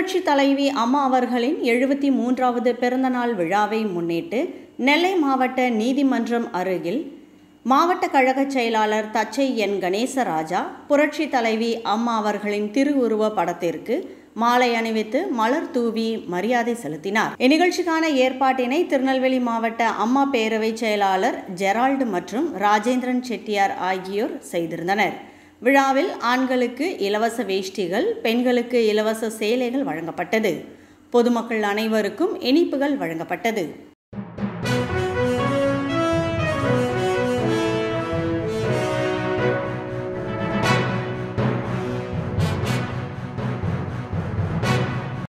புரட்சி தலைவி அம்மா அவர்களின் எழுபத்தி மூன்றாவது பிறந்தநாள் விழாவை முன்னிட்டு நெல்லை மாவட்ட நீதிமன்றம் அருகில் மாவட்ட கழக செயலாளர் தச்சை என் கணேசராஜா புரட்சி தலைவி அம்மா அவர்களின் திருவுருவ படத்திற்கு மாலை அணிவித்து மலர் தூவி மரியாதை செலுத்தினார் இந்நிகழ்ச்சிக்கான ஏற்பாட்டினை திருநெல்வேலி மாவட்ட அம்மா பேரவை செயலாளர் ஜெரால்டு மற்றும் ராஜேந்திரன் செட்டியார் ஆகியோர் செய்திருந்தனர் விழாவில் ஆண்களுக்கு இலவச வேஷ்டிகள் பெண்களுக்கு இலவச சேலைகள் வழங்கப்பட்டது பொதுமக்கள் அனைவருக்கும் இனிப்புகள் வழங்கப்பட்டது